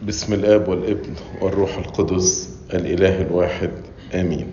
بسم الاب والابن والروح القدس الاله الواحد امين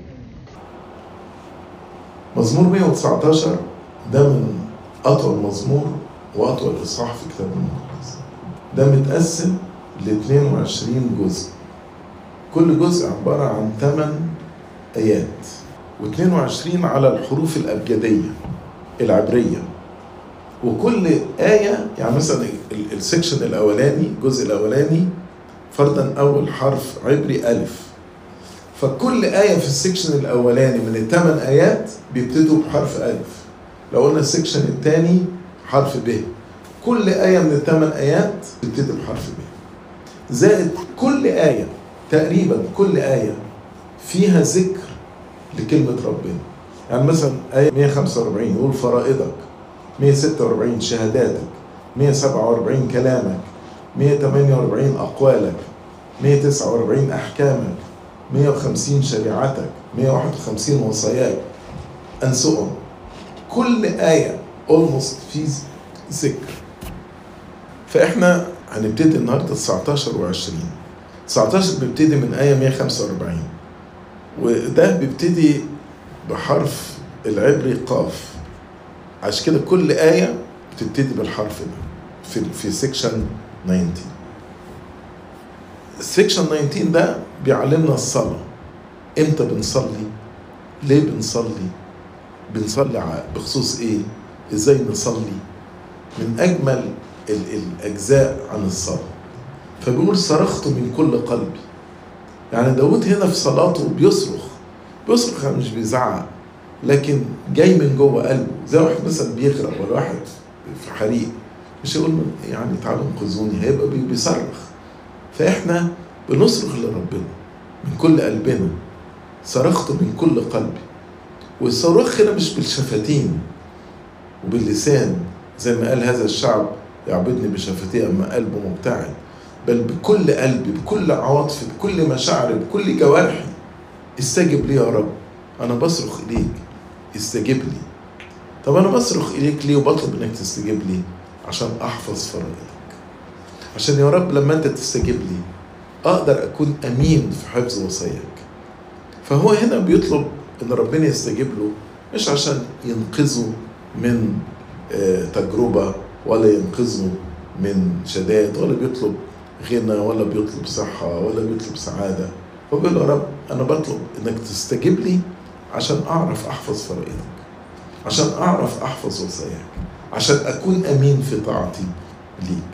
مزمور 119 ده من أطول مزمور وأطول إصحاح في كتاب المقدس ده متقسم ل 22 جزء كل جزء عبارة عن 8 آيات و22 على الحروف الأبجدية العبرية وكل آية يعني مثلا ال- السكشن الأولاني الجزء الأولاني فرضا أول حرف عبري ألف فكل آية في السكشن الأولاني من الثمان آيات بيبتدوا بحرف ألف لو قلنا السكشن الثاني حرف ب كل آية من الثمان آيات بتبتدي بحرف ب زائد كل آية تقريبا كل آية فيها ذكر لكلمة ربنا يعني مثلا آية 145 يقول فرائضك 146 شهاداتك 147 كلامك 148 أقوالك 149 أحكامك 150 شريعتك 151 وصاياك أنسؤهم كل آية اولموست في ذكر فإحنا هنبتدي النهاردة 19 و20 19 بيبتدي من آية 145 وده بيبتدي بحرف العبري قاف عشان كده كل آية بتبتدي بالحرف ده في في سيكشن 19 السيكشن 19 ده بيعلمنا الصلاة امتى بنصلي ليه بنصلي بنصلي ع- بخصوص ايه ازاي نصلي من اجمل ال- الاجزاء عن الصلاة فبيقول صرخت من كل قلبي يعني داود هنا في صلاته بيصرخ بيصرخ يعني مش بيزعق لكن جاي من جوه قلبه زي واحد مثلا بيغرق ولا واحد في حريق مش هيقول يعني تعالوا انقذوني هيبقى بي- بيصرخ فاحنا بنصرخ لربنا من كل قلبنا صرخت من كل قلبي والصراخ هنا مش بالشفتين وباللسان زي ما قال هذا الشعب يعبدني بشفتيه اما قلبه مبتعد بل بكل قلبي بكل عواطفي بكل مشاعري بكل جوارحي استجب لي يا رب انا بصرخ اليك استجب لي طب انا بصرخ اليك ليه وبطلب انك تستجيب لي عشان احفظ فرائضك عشان يا رب لما انت تستجيب لي اقدر اكون امين في حفظ وصاياك فهو هنا بيطلب ان ربنا يستجيب له مش عشان ينقذه من آه، تجربه ولا ينقذه من شدائد ولا بيطلب غنى ولا بيطلب صحه ولا بيطلب سعاده هو بيقول له يا رب انا بطلب انك تستجيب لي عشان اعرف احفظ فرائضك عشان اعرف احفظ وصاياك عشان اكون امين في طاعتي ليك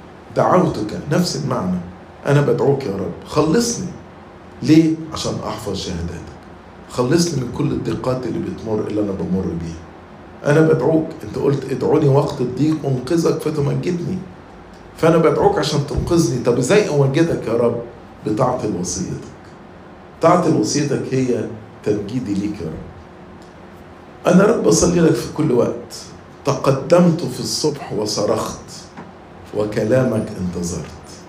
دعوتك نفس المعنى انا بدعوك يا رب خلصني ليه عشان احفظ شهاداتك خلصني من كل الضيقات اللي بتمر اللي انا بمر بيها انا بدعوك انت قلت ادعوني وقت الضيق انقذك فتمجدني فانا بدعوك عشان تنقذني طب ازاي امجدك يا رب بطاعه لوصيتك طاعه لوصيتك هي تمجيدي ليك يا رب انا رب بصلي لك في كل وقت تقدمت في الصبح وصرخت وكلامك انتظرت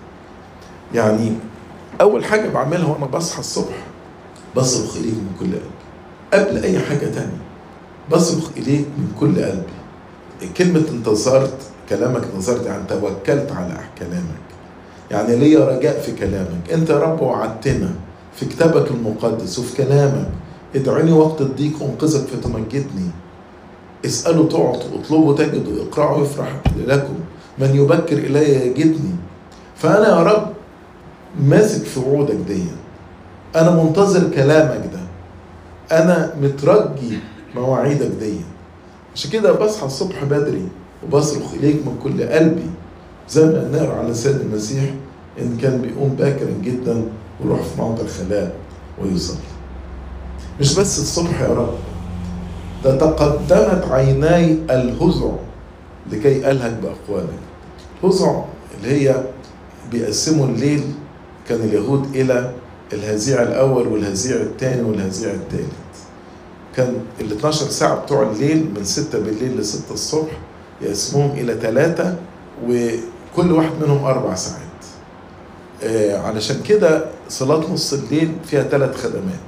يعني اول حاجه بعملها وانا بصحى الصبح بصرخ اليك من كل قلبي قبل اي حاجه تانية بصرخ اليك من كل قلبي كلمه انتظرت كلامك انتظرت يعني توكلت على كلامك يعني ليا رجاء في كلامك انت يا رب وعدتنا في كتابك المقدس وفي كلامك ادعوني وقت الضيق انقذك فتمجدني اسألوا تعطوا اطلبوا تجدوا اقرعوا يفرح لكم من يبكر إلي يجدني فأنا يا رب ماسك في وعودك دي أنا منتظر كلامك ده أنا مترجي مواعيدك دي عشان كده بصحى الصبح بدري وبصرخ إليك من كل قلبي زي ما نقرا على سيد المسيح إن كان بيقوم باكرا جدا ويروح في موضع الخلاء ويصلي مش بس الصبح يا رب ده تقدمت عيناي الهزع لكي ألهج بأقوالك هزع اللي هي بيقسموا الليل كان اليهود إلى الهزيع الأول والهزيع الثاني والهزيع الثالث كان ال 12 ساعة بتوع الليل من 6 بالليل ل 6 الصبح يقسموهم إلى ثلاثة وكل واحد منهم أربع ساعات آه علشان كده صلاة نص الليل فيها ثلاث خدمات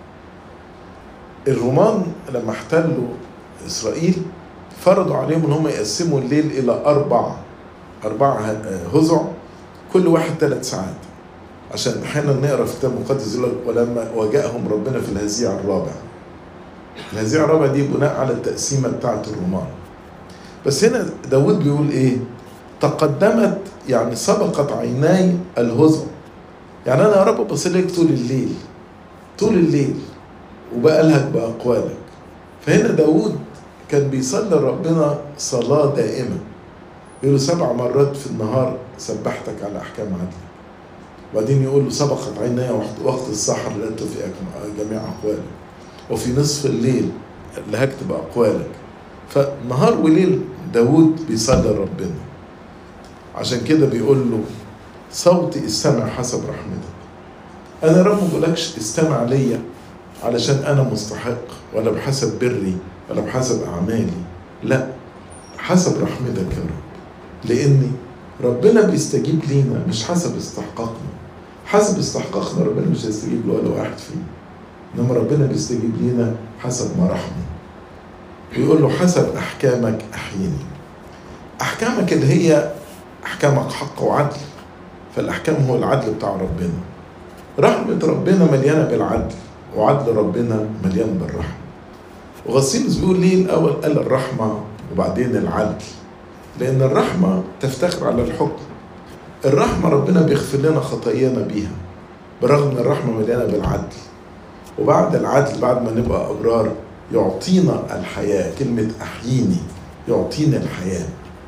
الرومان لما احتلوا إسرائيل فرضوا عليهم ان هم يقسموا الليل الى اربع اربع هزع كل واحد ثلاث ساعات عشان احيانا نقرا في الكتاب المقدس يقول لك ولما وجاءهم ربنا في الهزيع الرابع الهزيع الرابع دي بناء على التقسيمه بتاعه الرومان بس هنا داود بيقول ايه تقدمت يعني سبقت عيناي الهزم يعني انا يا رب بصليك طول الليل طول الليل وبألهك بأقوالك فهنا داود كان بيصلي ربنا صلاة دائمة يقول له سبع مرات في النهار سبحتك على أحكام عدلك وبعدين يقول له سبقت عيناي وقت السحر لأنت في جميع أقوالك وفي نصف الليل لهجت بأقوالك فنهار وليل داود بيصلي ربنا عشان كده بيقول له صوتي استمع حسب رحمتك انا يا رب ما بقولكش استمع ليا علشان انا مستحق ولا بحسب بري ولا بحسب اعمالي لا حسب رحمتك يا رب لاني ربنا بيستجيب لينا مش حسب استحقاقنا حسب استحقاقنا ربنا مش هيستجيب لولا واحد فينا انما ربنا بيستجيب لينا حسب مراحمه ويقول له حسب احكامك احيني احكامك اللي هي احكامك حق وعدل فالاحكام هو العدل بتاع ربنا رحمة ربنا مليانة بالعدل وعدل ربنا مليان بالرحمة وغسيلس بيقول ليه الأول قال الرحمة وبعدين العدل لأن الرحمة تفتخر على الحكم الرحمة ربنا بيغفر لنا خطايانا بيها برغم ان الرحمة مليانة بالعدل وبعد العدل بعد ما نبقى أبرار يعطينا الحياة كلمة أحييني يعطينا الحياة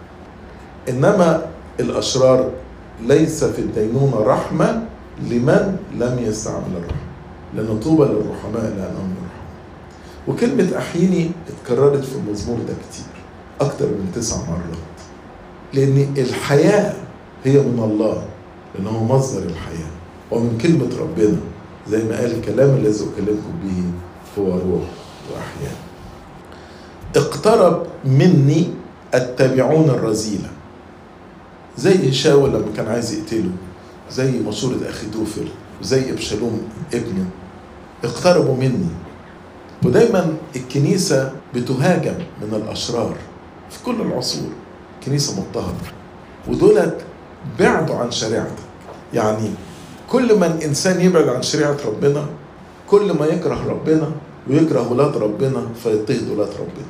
إنما الأشرار ليس في الدينونة رحمة لمن لم يستعمل الرحمة لأن طوبى للرحماء لأنهم يرحمون وكلمة أحييني اتكررت في المزمور ده كتير أكتر من تسع مرات لأن الحياة هي من الله لأنه مصدر الحياة ومن كلمة ربنا زي ما قال الكلام الذي أكلمكم به هو روح وأحياء اقترب مني التابعون الرذيلة زي شاول لما كان عايز يقتله زي مشورة أخي توفل وزي إبشالوم ابنه اقتربوا مني ودايما الكنيسة بتهاجم من الأشرار في كل العصور كنيسة مضطهدة ودولت بعدوا عن شريعتك يعني كل ما الإنسان يبعد عن شريعة ربنا كل ما يكره ربنا ويكره ولاد ربنا فيضطهد ولاد ربنا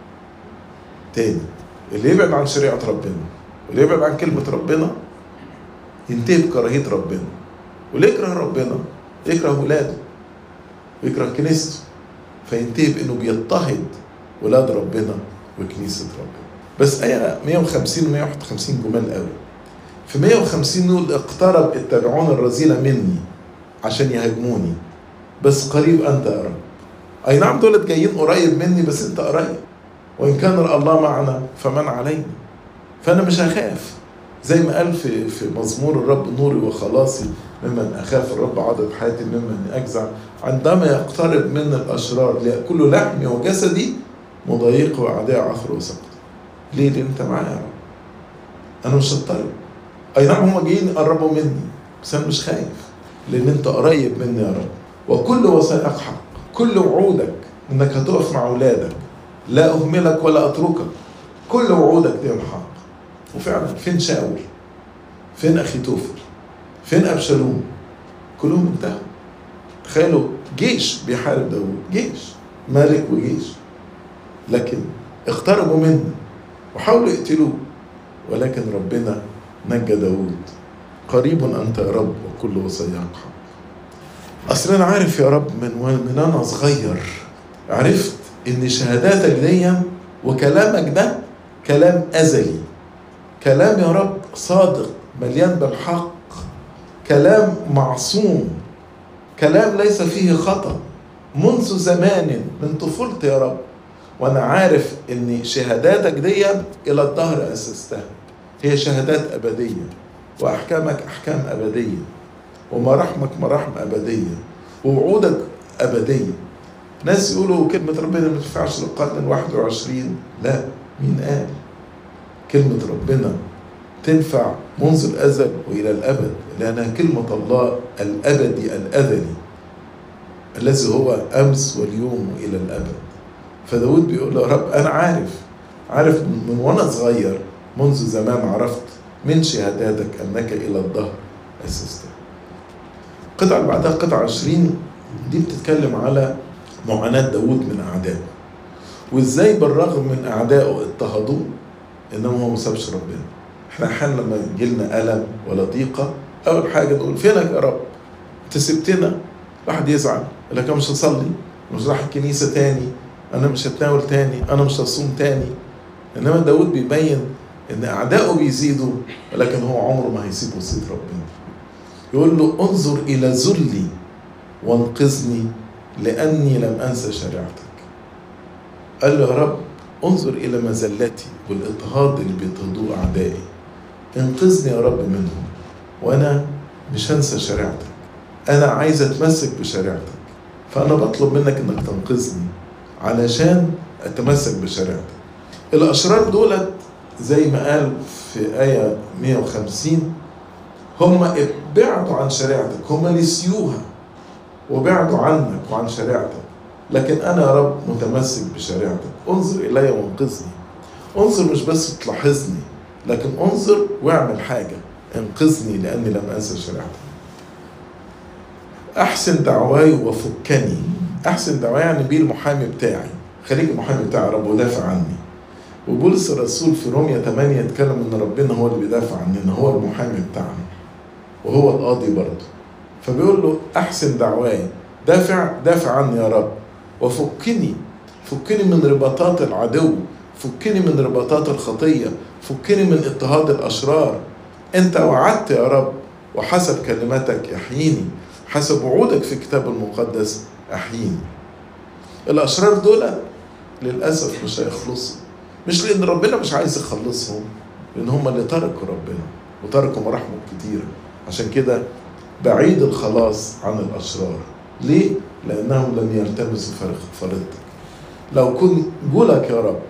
تاني اللي يبعد عن شريعة ربنا واللي يبعد عن كلمة ربنا ينتهي بكراهية ربنا واللي يكره ربنا يكره ولاده ويكره كنيسته فينتهي بانه بيضطهد ولاد ربنا وكنيسة ربنا بس آية 150 و 151 جمال قوي في 150 نقول اقترب التابعون الرذيلة مني عشان يهاجموني بس قريب أنت يا رب أي نعم دولت جايين قريب مني بس أنت قريب وإن كان الله معنا فمن علينا فأنا مش هخاف زي ما قال في في مزمور الرب نوري وخلاصي ممن اخاف الرب عضد حياتي ممن اجزع عندما يقترب من الاشرار ليأكلوا لحمي وجسدي مضايق واعداء عثر وسقط ليه؟ لان انت معايا يا رب انا مش هضطرب اي نعم هم جايين يقربوا مني بس انا مش خايف لان انت قريب مني يا رب وكل وثائق حق كل وعودك انك هتقف مع اولادك لا اهملك ولا اتركك كل وعودك دي الحق وفعلا فين شاول فين اخي توفل فين ابشالوم كلهم انتهوا تخيلوا جيش بيحارب داوود جيش ملك وجيش لكن اقتربوا منه وحاولوا يقتلوه ولكن ربنا نجى داوود قريب انت يا رب وكل وصياك حق اصل انا عارف يا رب من من انا صغير عرفت ان شهاداتك دي وكلامك ده كلام ازلي كلام يا رب صادق مليان بالحق كلام معصوم كلام ليس فيه خطأ منذ زمان من طفولتي يا رب وانا عارف ان شهاداتك دي الى الدهر اسستها هي شهادات ابديه واحكامك احكام ابديه ومراحمك مراحم ابديه ووعودك ابديه ناس يقولوا كلمة ربنا ما تنفعش للقرن الواحد وعشرين لا مين قال كلمة ربنا تنفع منذ الأزل وإلى الأبد لأنها كلمة الله الأبدي الأزلي الذي هو أمس واليوم وإلى الأبد فداود بيقول له يا رب أنا عارف عارف من وأنا صغير منذ زمان عرفت من شهاداتك أنك إلى الظهر أسستها القطعة اللي بعدها قطعة 20 دي بتتكلم على معاناة داود من أعدائه وإزاي بالرغم من أعدائه اضطهدوه إنما هو ما سابش ربنا احنا أحيانا لما يجيلنا ألم ولا ضيقة أول حاجة نقول فينك يا رب أنت سبتنا واحد يزعل يقول لك أنا مش هصلي مش رايح الكنيسة تاني أنا مش هتناول تاني أنا مش هصوم تاني إنما داود بيبين إن أعدائه بيزيدوا ولكن هو عمره ما هيسيب وصية ربنا يقول له انظر إلى ذلي وانقذني لأني لم أنسى شريعتك قال له يا رب انظر إلى مزلتي والاضطهاد اللي بيضطهدوه أعدائي انقذني يا رب منهم وأنا مش هنسى شريعتك أنا عايز أتمسك بشريعتك فأنا بطلب منك إنك تنقذني علشان أتمسك بشريعتك الأشرار دولت زي ما قال في آية 150 هم ابعدوا عن شريعتك هم نسيوها وبعدوا عنك وعن شريعتك لكن أنا يا رب متمسك بشريعتك انظر إلي وانقذني انظر مش بس تلاحظني لكن انظر واعمل حاجة انقذني لأني لم أنسى شريعتك أحسن دعواي وفكني أحسن دعواي يعني بيه المحامي بتاعي خليك المحامي بتاعي يا رب ودافع عني وبولس الرسول في روميا 8 يتكلم ان ربنا هو اللي بيدافع عننا هو المحامي بتاعنا وهو القاضي برضه فبيقول له احسن دعواي دافع دافع عني يا رب وفكني فكني من رباطات العدو فكني من رباطات الخطيه فكني من اضطهاد الاشرار انت وعدت يا رب وحسب كلماتك احييني حسب وعودك في الكتاب المقدس احييني الاشرار دول للاسف مش هيخلصوا مش لان ربنا مش عايز يخلصهم لان هم اللي تركوا ربنا وتركوا مراحمه كتيره عشان كده بعيد الخلاص عن الاشرار ليه لانهم لم يلتمسوا فريضتك لو كنت جولك يا رب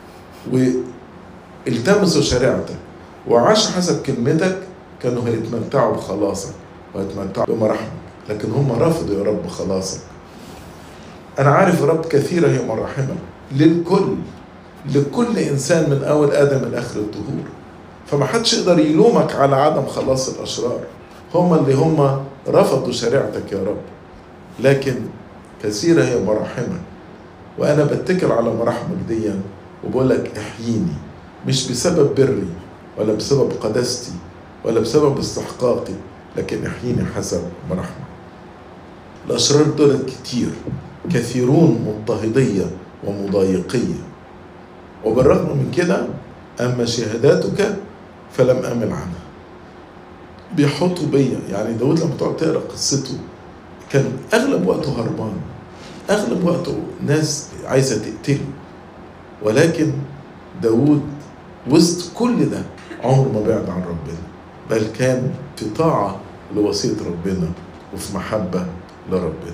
والتمسوا شريعتك وعاشوا حسب كلمتك كانوا هيتمتعوا بخلاصك ويتمتعوا بمراحمك لكن هم رفضوا يا رب خلاصك انا عارف يا رب كثيره هي مراحمك للكل لكل انسان من اول ادم لاخر الدهور فما حدش يقدر يلومك على عدم خلاص الاشرار هم اللي هم رفضوا شريعتك يا رب لكن كثيرة هي مراحمك وأنا بتكل على مراحمك ديا وبقول لك احييني مش بسبب بري ولا بسبب قداستي ولا بسبب استحقاقي لكن احييني حسب مراحمك الأشرار دول كتير كثيرون مضطهدية ومضايقية وبالرغم من كده أما شهاداتك فلم أمل عنها بيحطوا بيا يعني داود لما تقعد تقرا قصته كان اغلب وقته هربان اغلب وقته ناس عايزه تقتله ولكن داود وسط كل ده عمره ما بعد عن ربنا بل كان في طاعة لوصية ربنا وفي محبة لربنا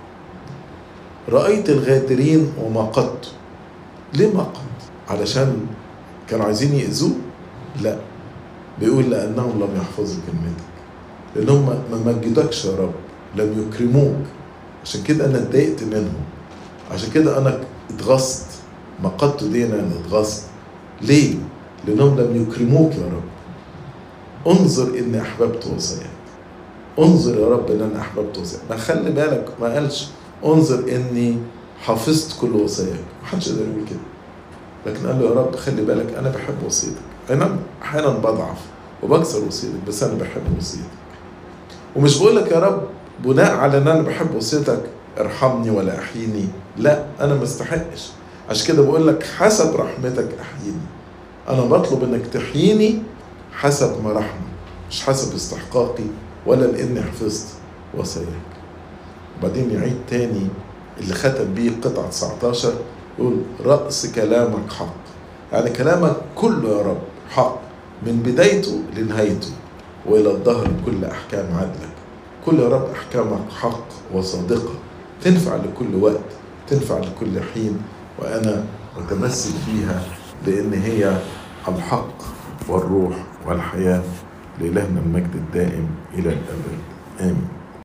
رأيت الغادرين ومقت ليه مقت؟ علشان كانوا عايزين يأذوه؟ لا بيقول لأنهم لم يحفظوا كلمتك لأنهم ما مجدكش يا رب لم يكرموك عشان كده أنا اتضايقت منهم عشان كده أنا اتغصت مقدت دي أنا اتغصت ليه؟ لأنهم لم يكرموك يا رب انظر إني أحببت وصاياك انظر يا رب إن أنا أحببت وصاياك ما خلي بالك ما قالش انظر إني حفظت كل وصاياك محدش يقدر يقول كده لكن قال له يا رب خلي بالك أنا بحب وصيتك أنا أحيانا بضعف وبكسر وصيتك بس أنا بحب وصيتك ومش بقول لك يا رب بناء على ان انا بحب وصيتك ارحمني ولا احييني لا انا ما استحقش عشان كده بقول لك حسب رحمتك احييني انا بطلب انك تحييني حسب مراحمي مش حسب استحقاقي ولا لاني حفظت وصاياك وبعدين يعيد تاني اللي ختم بيه قطعة 19 يقول رأس كلامك حق يعني كلامك كله يا رب حق من بدايته لنهايته وإلى الظهر بكل أحكام عدلك كل يا رب أحكامك حق وصادقة تنفع لكل وقت تنفع لكل حين وأنا متمسك فيها لأن هي الحق والروح والحياة لإلهنا المجد الدائم إلى الأبد آمين